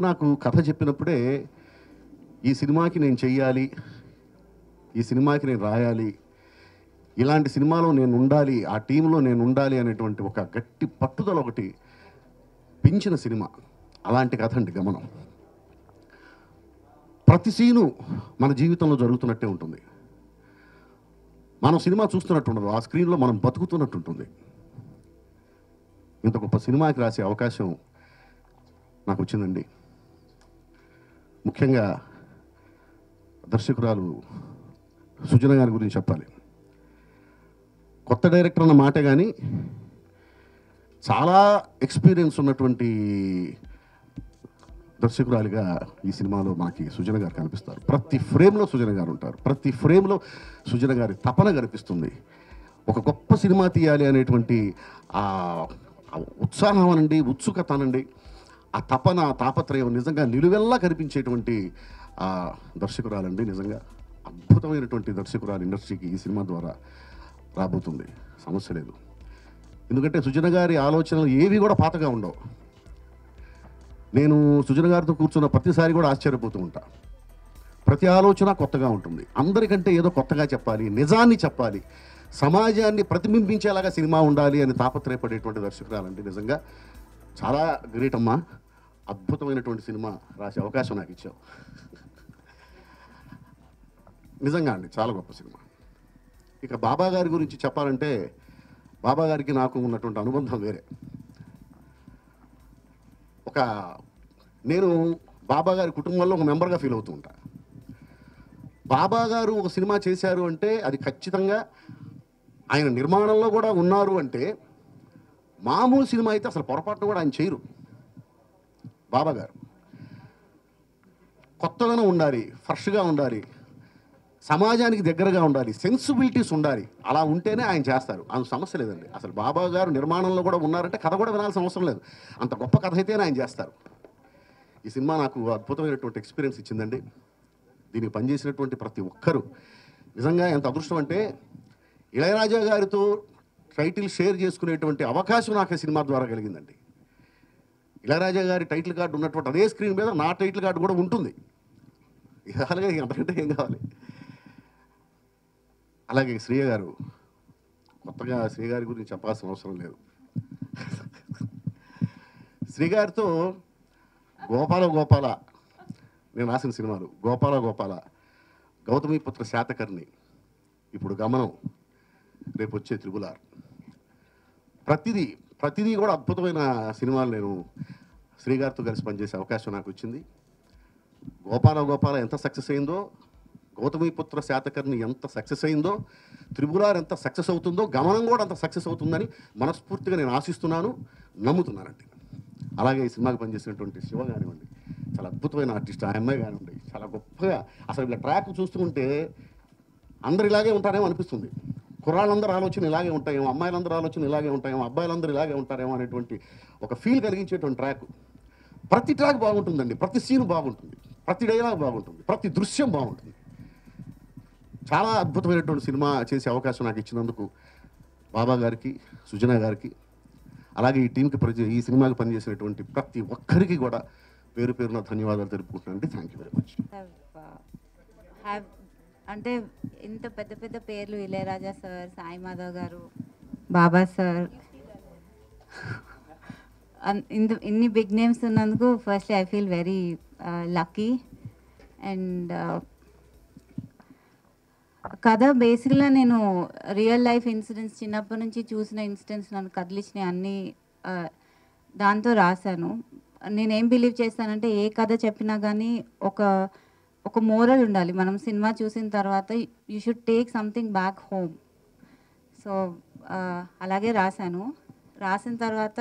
నాకు కథ చెప్పినప్పుడే ఈ సినిమాకి నేను చెయ్యాలి ఈ సినిమాకి నేను రాయాలి ఇలాంటి సినిమాలో నేను ఉండాలి ఆ టీంలో నేను ఉండాలి అనేటువంటి ఒక గట్టి పట్టుదల ఒకటి పెంచిన సినిమా అలాంటి కథ అండి గమనం ప్రతి సీను మన జీవితంలో జరుగుతున్నట్టే ఉంటుంది మనం సినిమా చూస్తున్నట్టు ఉండదు ఆ స్క్రీన్లో మనం బతుకుతున్నట్టు ఉంటుంది ఇంత గొప్ప సినిమాకి రాసే అవకాశం నాకు వచ్చిందండి ముఖ్యంగా దర్శకురాలు సుజన గారి గురించి చెప్పాలి కొత్త డైరెక్టర్ అన్న మాట కానీ చాలా ఎక్స్పీరియన్స్ ఉన్నటువంటి దర్శకురాలిగా ఈ సినిమాలో మనకి సుజన గారు కనిపిస్తారు ప్రతి ఫ్రేమ్లో సుజన గారు ఉంటారు ప్రతి ఫ్రేమ్లో సుజన గారి తపన కనిపిస్తుంది ఒక గొప్ప సినిమా తీయాలి అనేటువంటి ఆ ఆ ఉత్సాహం అనండి ఉత్సుకత అనండి ఆ తపన ఆ తాపత్రయం నిజంగా నిలువెల్లా కనిపించేటువంటి ఆ దర్శకురాలండి నిజంగా అద్భుతమైనటువంటి దర్శకురాలు ఇండస్ట్రీకి ఈ సినిమా ద్వారా రాబోతుంది సమస్య లేదు ఎందుకంటే సుజన గారి ఆలోచనలు ఏవి కూడా పాతగా ఉండవు నేను సుజన గారితో కూర్చున్న ప్రతిసారి కూడా ఆశ్చర్యపోతూ ఉంటా ప్రతి ఆలోచన కొత్తగా ఉంటుంది అందరికంటే ఏదో కొత్తగా చెప్పాలి నిజాన్ని చెప్పాలి సమాజాన్ని ప్రతిబింబించేలాగా సినిమా ఉండాలి అని తాపత్రయపడేటువంటి దర్శకురాలండి నిజంగా చాలా గ్రేట్ అమ్మా అద్భుతమైనటువంటి సినిమా రాసే అవకాశం నాకు ఇచ్చావు నిజంగా అండి చాలా గొప్ప సినిమా ఇక బాబా గారి గురించి చెప్పాలంటే బాబా గారికి నాకు ఉన్నటువంటి అనుబంధం వేరే ఒక నేను బాబా గారి కుటుంబంలో ఒక మెంబర్గా ఫీల్ అవుతూ ఉంటా బాబా గారు ఒక సినిమా చేశారు అంటే అది ఖచ్చితంగా ఆయన నిర్మాణంలో కూడా ఉన్నారు అంటే మామూలు సినిమా అయితే అసలు పొరపాటున కూడా ఆయన చేయరు బాబా గారు కొత్తదనం ఉండాలి ఫ్రెష్గా ఉండాలి సమాజానికి దగ్గరగా ఉండాలి సెన్సిబిలిటీస్ ఉండాలి అలా ఉంటేనే ఆయన చేస్తారు అంత సమస్య లేదండి అసలు బాబా గారు నిర్మాణంలో కూడా ఉన్నారంటే కథ కూడా వినాల్సిన అవసరం లేదు అంత గొప్ప కథ అయితేనే ఆయన చేస్తారు ఈ సినిమా నాకు అద్భుతమైనటువంటి ఎక్స్పీరియన్స్ ఇచ్చిందండి దీనికి పనిచేసినటువంటి ప్రతి ఒక్కరూ నిజంగా ఎంత అదృష్టం అంటే ఇళయరాజా గారితో టైటిల్ షేర్ చేసుకునేటువంటి అవకాశం నాకు ఈ సినిమా ద్వారా కలిగిందండి ఇళయరాజా గారి టైటిల్ కార్డు ఉన్నటువంటి అదే స్క్రీన్ మీద నా టైటిల్ కార్డు కూడా ఉంటుంది ఇక అలాగే అంతకంటే ఏం కావాలి అలాగే శ్రీయ గారు కొత్తగా శ్రీ గారి గురించి చెప్పాల్సిన అవసరం లేదు శ్రీ గారితో గోపాల గోపాల నేను రాసిన సినిమాలు గోపాల గోపాల గౌతమిపుత్ర శాతకర్ణి ఇప్పుడు గమనం రేపు వచ్చే త్రిబులార్ ప్రతిదీ ప్రతిదీ కూడా అద్భుతమైన సినిమాలు నేను శ్రీగారితో కలిసి పనిచేసే అవకాశం నాకు వచ్చింది గోపాల గోపాల ఎంత సక్సెస్ అయిందో గౌతమిపుత్ర శాతకర్ణి ఎంత సక్సెస్ అయిందో త్రిపురార్ ఎంత సక్సెస్ అవుతుందో గమనం కూడా అంత సక్సెస్ అవుతుందని మనస్ఫూర్తిగా నేను ఆశిస్తున్నాను నమ్ముతున్నానండి అలాగే ఈ సినిమాకి పనిచేసినటువంటి శివ కానివ్వండి చాలా అద్భుతమైన ఆర్టిస్ట్ ఆ అమ్మాయి కానివ్వండి చాలా గొప్పగా అసలు ఇలా ట్రాక్ చూస్తుంటే అందరు ఇలాగే ఉంటారేమో అనిపిస్తుంది కుర్రాళ్ళందరూ ఆలోచన ఇలాగే ఉంటాయేమో అమ్మాయిలందరూ ఆలోచన ఇలాగే ఉంటాయేమో అబ్బాయిలందరూ ఇలాగే ఉంటారేమో అనేటువంటి ఒక ఫీల్ కలిగించేటువంటి ట్రాక్ ప్రతి ట్రాక్ బాగుంటుందండి ప్రతి సీన్ బాగుంటుంది ప్రతి డైలాగ్ బాగుంటుంది ప్రతి దృశ్యం బాగుంటుంది చాలా అద్భుతమైనటువంటి సినిమా చేసే అవకాశం నాకు ఇచ్చినందుకు బాబా గారికి సుజనా గారికి అలాగే ఈ టీంకి పని ఈ సినిమాకి పనిచేసినటువంటి ప్రతి ఒక్కరికి కూడా పేరు పేరున ధన్యవాదాలు తెలుపుకుంటున్నానండి thank you very much have uh, have అంటే ఇంత పెద్ద పెద్ద పేర్లు ఇళయరాజా సార్ సాయి మాధవ్ గారు బాబా సార్ అన్- ఇంత ఇన్ని బిగ్ నేమ్స్ ఉన్నందుకు firstly I feel very lucky and కథ బేసిక్గా నేను రియల్ లైఫ్ ఇన్సిడెంట్స్ చిన్నప్పటి నుంచి చూసిన ఇన్సిడెంట్స్ నన్ను కదిలించినాయి అన్నీ ఆ, దాంతో రాశాను నేనేం బిలీవ్ చేస్తానంటే ఏ కథ చెప్పినా కానీ ఒక ఒక మోరల్ ఉండాలి మనం సినిమా చూసిన తర్వాత you should take something back home so అలాగే రాశాను రాసిన తర్వాత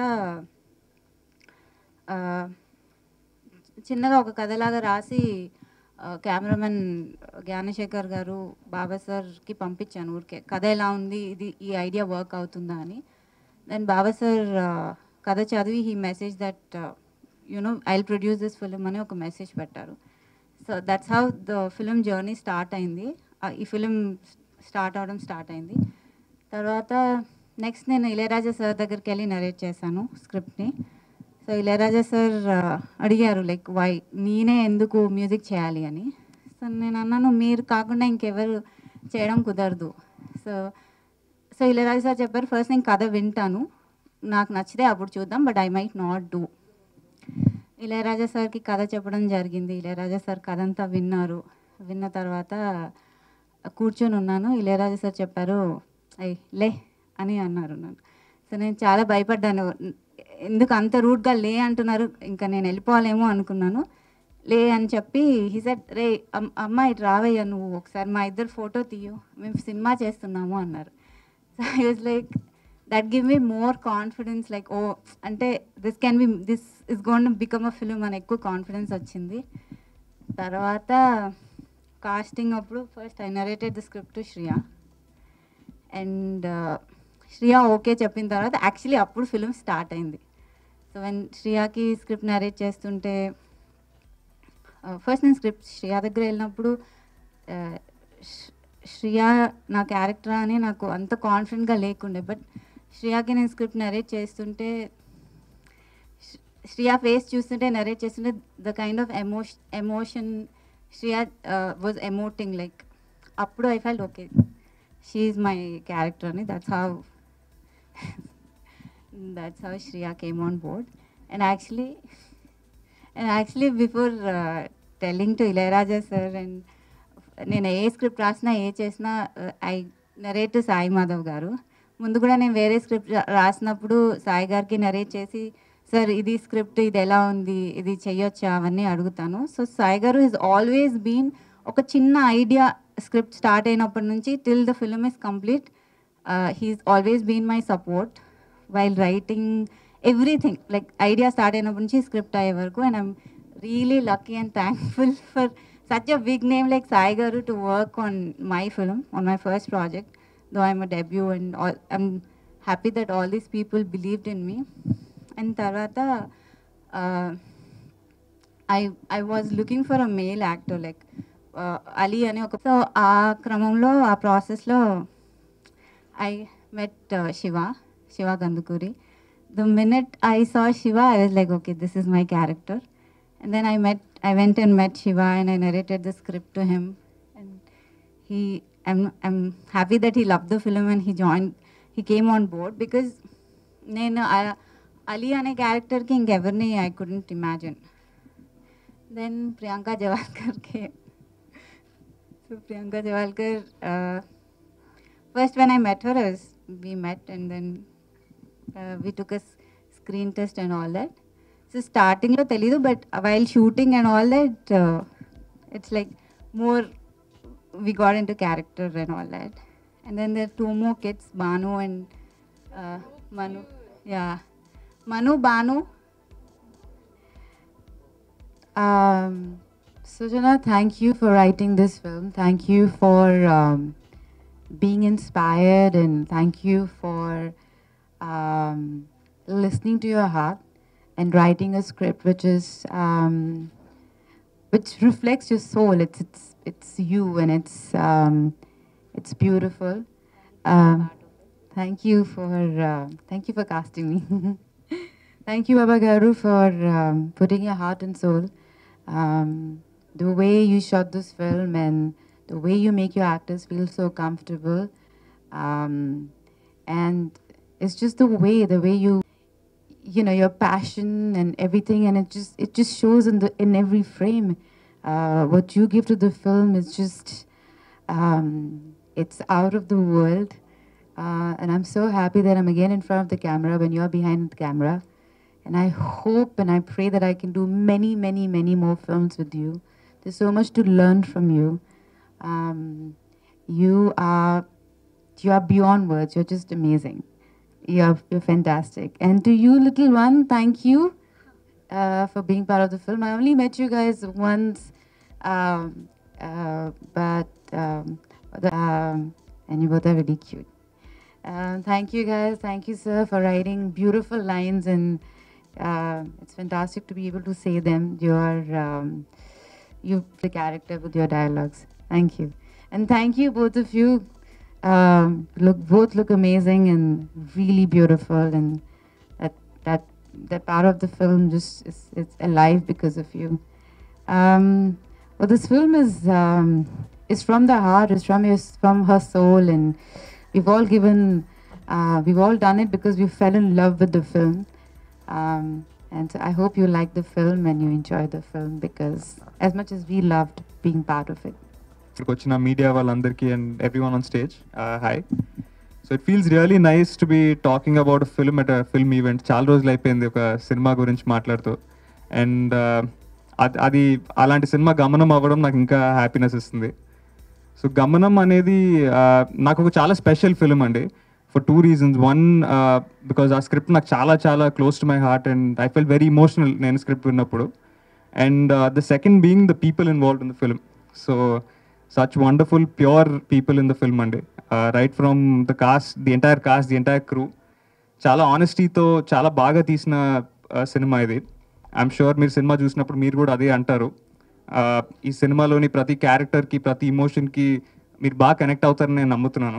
ఆ, చిన్నగా ఒక కథలాగా రాసి ఆ, కెమెరామెన్ జ్ఞానశేఖర్ గారు బాబా సార్కి పంపించాను ఊరికే కథ ఎలా ఉంది ఇది ఈ ఐడియా వర్క్ అవుతుందా అని దెన్ బాబా సార్ ఆ, కథ చదివి ఈ message that you know I produce this film అని ఒక మెసేజ్ పెట్టారు so that's how the film journey start అయింది ఆ, ఈ ఫిలిం స్టార్ట్ అవడం స్టార్ట్ అయింది తర్వాత నెక్స్ట్ నేను ఇళయరాజా సార్ దగ్గరికి వెళ్ళి నరేట్ చేశాను స్క్రిప్ట్ని సో ఇళయరాజా సార్ అడిగారు లైక్ వై నేనే ఎందుకు మ్యూజిక్ చేయాలి అని సో నేను అన్నాను మీరు కాకుండా ఇంకెవరు చేయడం కుదరదు సో సో ఇళయరాజా సార్ చెప్పారు ఫస్ట్ నేను కథ వింటాను నాకు నచ్చితే అప్పుడు చూద్దాం but I might not do Ilaiyaraaja సార్కి కథ చెప్పడం జరిగింది ఇళయరాజా సార్ కథ అంతా విన్నారు విన్న తర్వాత కూర్చొని ఉన్నాను ఇళయరాజా సార్ చెప్పారు అయ్ లే అని అన్నారు నన్ను సో నేను చాలా భయపడ్డాను ఎందుకు అంత రూట్గా లే అంటున్నారు ఇంకా నేను వెళ్ళిపోవాలేమో అనుకున్నాను లే అని చెప్పి హీ సెట్ రే అమ్- అమ్మ ఇటు రావయ్యా నువ్వు ఒకసారి మా ఇద్దరు ఫోటో తీయు మేము సినిమా చేస్తున్నాము అన్నారు so I was like that give me more confidence like oh అంటే this can be this is gonna become a film అని ఎక్కువ కాన్ఫిడెన్స్ వచ్చింది తర్వాత కాస్టింగ్ అప్పుడు first I narrated the script to Shriya and Shriya okay చెప్పిన తర్వాత యాక్చువల్లీ అప్పుడు film start అయింది సో వెన్ శ్రియాకి స్క్రిప్ట్ నరేట్ చేస్తుంటే ఫస్ట్ నేను స్క్రిప్ట్ శ్రియా దగ్గర వెళ్ళినప్పుడు uh, శ్ర- శ్రియా నా క్యారెక్టర్ అని నాకు అంత కాన్ఫిడెంట్గా లేకుండే బట్ శ్రియాకి నేను స్క్రిప్ట్ నరేట్ చేస్తుంటే శ్ర- శ్రియా ఫేస్ చూస్తుంటే నరేట్ చేస్తుంటే the kind of emotion emotion Shriya was emoting like అప్పుడు I felt okay she my character అని that's how that's how Shreya came on board. And actually, and actually before uh, telling to Ilayaraja sir and నేను a script రాసినా ఏ చేసినా I narrate Sai Madhav గారు ముందు కూడా నేను వేరే స్క్రిప్ట్ రాసినప్పుడు సాయి గారికి నరేట్ చేసి సార్ ఇది స్క్రిప్ట్ ఇది ఎలా ఉంది ఇది చెయ్యొచ్చా అవన్నీ అడుగుతాను సో సాయి గారు ఈజ్ ఆల్వేస్ బీన్ ఒక చిన్న ఐడియా స్క్రిప్ట్ స్టార్ట్ అయినప్పటి నుంచి till the film is complete he's always been my support while writing everything like idea start అయినప్పటి నుంచి స్క్రిప్ట్ అయ్యే వరకు and I'm really lucky and thankful for such a big name like Sai garu to work on my film on my first project though I'm a debut and all I'm happy that all these people believed in me and తర్వాత I I was looking for a male actor like Ali అని ఒక so ఆ క్రమంలో ఆ ప్రాసెస్లో I met Shiva Shiva Kandukuri the minute I saw Shiva I was like okay this is my character and then I met I went and met Shiva and I narrated the script to him and he I'm I'm happy that he loved the film and he joined he came on board because నేను ఆ- అలీ అనే క్యారెక్టర్కి ఇంకెవరిని I couldn't imagine then Priyanka జవాల్కర్కి so Priyanka Jawalkar first when I met her we met and then uh, we took a s- screen test and all that so స్టార్టింగ్లో తెలీదు but while shooting and all that it's like more we got into character and all that. And then there are two more kids, Banu and uh, Manu. Yeah. Manu, Banu. Um, Sujana, thank you for writing this film. Thank you for um, being inspired, and thank you for um, listening to your heart and writing a script which is um, which reflects your soul. It's it's it's you, and it's um, it's beautiful. Um, thank you for uh, thank you for casting me. thank you, Baba Garu, for um, putting your heart and soul. Um, the way you shot this film and the way you make your actors feel so comfortable, um, and it's just the way the way you you know your passion and everything and it just it just shows in the in every frame uh, what you give to the film is just um, it's out of the world uh, and i'm so happy that i'm again in front of the camera when you're behind the camera and i hope and i pray that i can do many many many more films with you there's so much to learn from you um, you are you are beyond words you're just amazing you're, you're fantastic. And to you, little one, thank you uh, for being part of the film. I only met you guys once, um, uh, but um, the- um, and you both are really cute. Um, thank you guys. Thank you, sir, for writing beautiful lines, and uh, it's fantastic to be able to say them. You're um, you the character with your dialogues. Thank you, and thank you both of you um, look both look amazing and really beautiful and that that that part of the film just is it's alive because of you. Um, well, this film is um, is from the heart, it's from your, from her soul, and we've all given, uh, we've all done it because we fell in love with the film. Um, and so I hope you like the film and you enjoy the film because as much as we loved being part of it. ఇక్కడికి వచ్చిన media వాళ్ళందరికీ and everyone on stage hi so it feels really nice to be talking about film at film event చాలా రోజులు అయిపోయింది ఒక cinema గురించి మాట్లాడుతూ and అది అది అలాంటి సినిమా గమనం అవ్వడం నాకు ఇంకా హ్యాపీనెస్ ఇస్తుంది సో గమనం అనేది uh, నాకు ఒక చాలా స్పెషల్ ఫిల్మ్ అండి for two reasons one because ఆ స్క్రిప్ట్ నాకు చాలా చాలా close to my heart and I fell very emotional నేను స్క్రిప్ట్ విన్నప్పుడు and the second being the people involved in the film so such wonderful pure people in the film అండి right from the cast the entire cast the entire crew చాలా ఆనెస్టీతో చాలా బాగా తీసిన cinema ఇది I'm sure మీరు cinema చూసినప్పుడు మీరు కూడా అదే అంటారు Uh, ఈ సినిమాలోని ప్రతి క్యారెక్టర్కి ప్రతి ఇమోషన్కి మీరు బాగా కనెక్ట్ అవుతారని నేను నమ్ముతున్నాను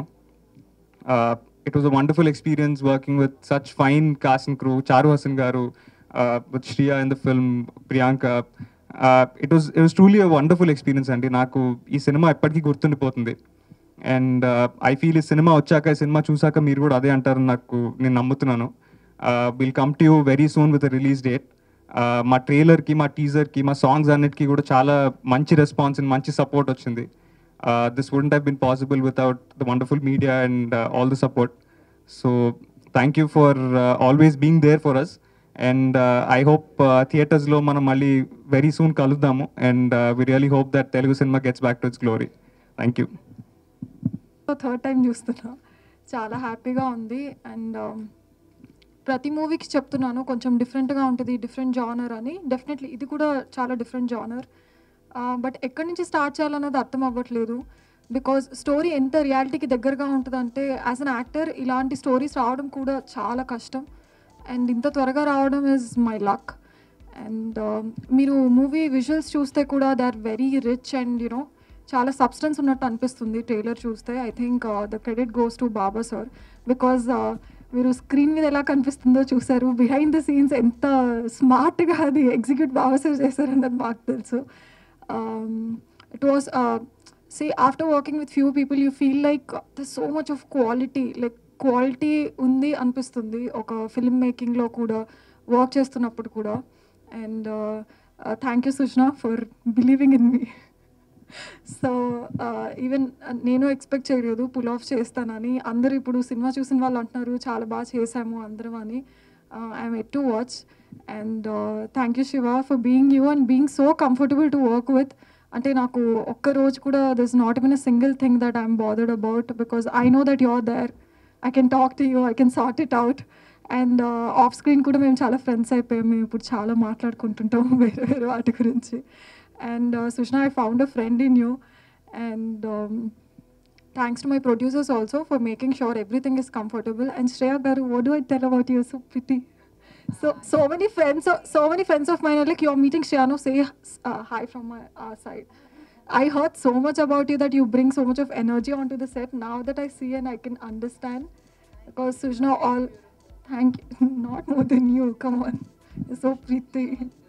it was a wonderful experience working with such fine cast and crew Charu Haasan garu with Shriya in the film Priyanka it was it was truly a wonderful experience అండి నాకు ఈ సినిమా ఎప్పటికీ గుర్తుండిపోతుంది అండ్ ఐ ఫీల్ ఈ సినిమా వచ్చాక ఈ సినిమా చూసాక మీరు కూడా అదే అంటారని నాకు నేను నమ్ముతున్నాను will come to you very soon with release date మా ట్రైలర్కి మా టీజర్కి మా సాంగ్స్ అన్నిటికీ కూడా చాలా మంచి రెస్పాన్స్ అండ్ మంచి సపోర్ట్ వచ్చింది this wouldn't have been possible without the wonderful media and all the support so thank you for always being there for us and I hope థియేటర్స్లో మనం మళ్ళీ వెరీ సూన్ కలుద్దాము and we really hope that Telugu cinema gets back to its glory thank you third time చూస్తున్నా చాలా హ్యాపీగా ఉంది and ప్రతి మూవీకి చెప్తున్నాను కొంచెం డిఫరెంట్గా ఉంటుంది డిఫరెంట్ జానర్ అని డెఫినెట్లీ ఇది కూడా చాలా డిఫరెంట్ జానర్ బట్ ఎక్కడి నుంచి స్టార్ట్ చేయాలన్నది అర్థం అవ్వట్లేదు బికాజ్ స్టోరీ ఎంత రియాలిటీకి దగ్గరగా ఉంటుందంటే యాజ్ అన్ యాక్టర్ ఇలాంటి స్టోరీస్ రావడం కూడా చాలా కష్టం అండ్ ఇంత త్వరగా రావడం ఇస్ మై లక్ అండ్ మీరు మూవీ విజువల్స్ చూస్తే కూడా they are very rich and you know చాలా సబ్స్టెన్స్ ఉన్నట్టు అనిపిస్తుంది ట్రైలర్ చూస్తే I think the credit goes to Baba sir because మీరు స్క్రీన్ మీద ఎలా కనిపిస్తుందో చూసారు బిహైండ్ ద సీన్స్ ఎంత స్మార్ట్గా అది ఎగ్జిక్యూట్ బాబా సార్ చేశారన్నది మాకు తెలుసు it was say after working with few people you feel like the so much of quality like quality ఉంది అనిపిస్తుంది ఒక ఫిల్మ్ మేకింగ్లో కూడా వర్క్ చేస్తున్నప్పుడు కూడా and thank you Sushna for believing in me so even నేను ఎక్స్పెక్ట్ చేయలేదు పుల్ ఆఫ్ చేస్తానని అందరూ ఇప్పుడు సినిమా చూసిన వాళ్ళు అంటున్నారు చాలా బాగా చేశాము అందరం అని I'm at to watch and thank you Shiva for being you and being so comfortable to work with అంటే నాకు ఒక్క రోజు కూడా this not in a single thing that I'm bothered about because I know that you're there I can talk to you I can sort it out and off screen కూడా మేము చాలా friends అయిపోయాం మేము ఇప్పుడు చాలా మాట్లాడుకుంటుంటాం వేరే వేరే వాటి గురించి and Sushna I found a friend in you and thanks to my producers also for making sure everything is comfortable and Shreya garu what I tell about you so pretty so so many friends so many friends of mine like your meeting శ్రేయాను say hi from my side I heard so much about you that you bring so much of energy onto the set. Now that I see and I can understand, because Sujna, all thank you, not more than you. Come on, you're so pretty.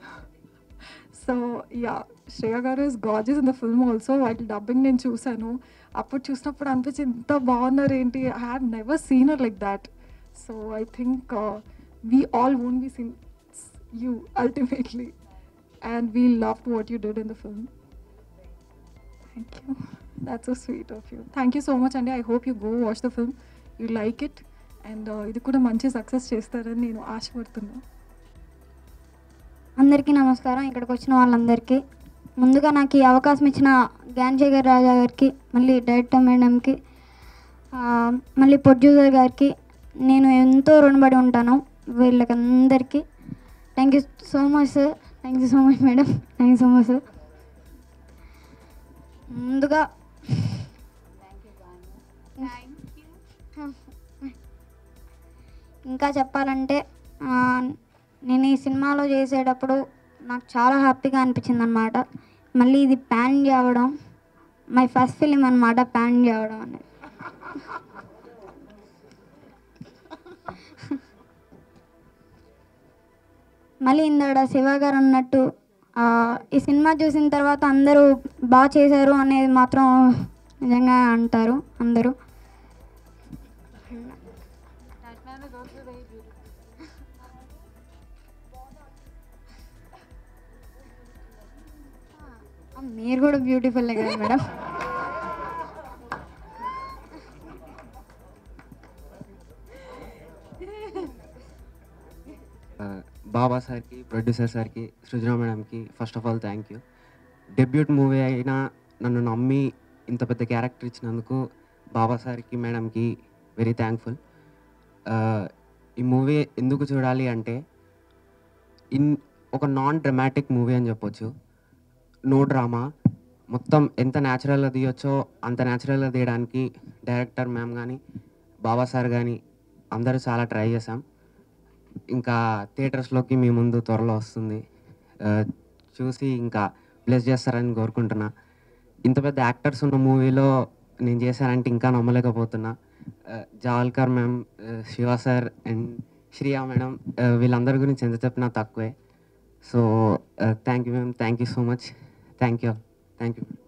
So ya Shreya garu is gorgeous in the film also వాటి dubbing నేను చూశాను అప్పుడు చూసినప్పుడు అనిపించింది ఇంత బాగున్నారు ఏంటి I have never seen her like that so I think we all won't be seen you ultimately and we love what you did in the film thank you that's so sweet of you thank you so much అండి I hope you go watch the film you like it and ఇది కూడా మంచి success చేస్తారని నేను ఆశపడుతున్నాను అందరికీ నమస్కారం ఇక్కడికి వచ్చిన వాళ్ళందరికీ ముందుగా నాకు ఈ అవకాశం ఇచ్చిన జ్ఞానశేఖర్ రాజా గారికి మళ్ళీ డైరెక్టర్ మేడంకి ఆ, మళ్ళీ ప్రొడ్యూసర్ గారికి నేను ఎంతో రుణపడి ఉంటాను వీళ్ళకి అందరికీ thank you so much sir thank you so much madam thank you so much sir ముందుగా ఇంకా చెప్పాలంటే ఆ, నేను ఈ సినిమాలో చేసేటప్పుడు నాకు చాలా హ్యాపీగా అనిపించింది అనమాట మళ్ళీ ఇది ప్యాన్ చేయడం మై ఫస్ట్ ఫిలిం అనమాట ప్యాన్ చేయడం అనేది మళ్ళీ ఇందాడ శివ గారు అన్నట్టు ఆ, ఈ సినిమా చూసిన తర్వాత అందరూ బాగా చేశారు అనేది మాత్రం నిజంగా అంటారు అందరూ ఆ, మీరు కూడా బ్యూటిఫుల్ కదా మేడం బాబా సార్కి ప్రొడ్యూసర్ సార్కి సృజన మేడంకి first of all thank you debut movie అయినా నన్ను నమ్మి ఇంత పెద్ద క్యారెక్టర్ ఇచ్చినందుకు బాబా సార్కి మేడంకి వెరీ థ్యాంక్ఫుల్ ఈ మూవీ ఎందుకు చూడాలి అంటే ఇన్ ఒక నాన్ డ్రమాటిక్ మూవీ అని చెప్పొచ్చు నో డ్రామా మొత్తం ఎంత న్యాచురల్గా తీయొచ్చో అంత న్యాచురల్గా తీయడానికి డైరెక్టర్ మ్యామ్ కానీ బాబా సార్ కానీ అందరూ చాలా ట్రై చేశాం ఇంకా థియేటర్స్లోకి మీ ముందు త్వరలో వస్తుంది ఆ, చూసి ఇంకా బ్లెస్ చేస్తారని కోరుకుంటున్నా ఇంత పెద్ద యాక్టర్స్ ఉన్న మూవీలో నేను చేశానంటే ఇంకా నమ్మలేకపోతున్నా ఆ, జావల్కర్ మ్యామ్ ఆ, Shiva sir and Shriya madam ఆ, వీళ్ళందరి గురించి ఎంత చెప్పినా తక్కువే so thank you ma'am thank you so much thank you thank you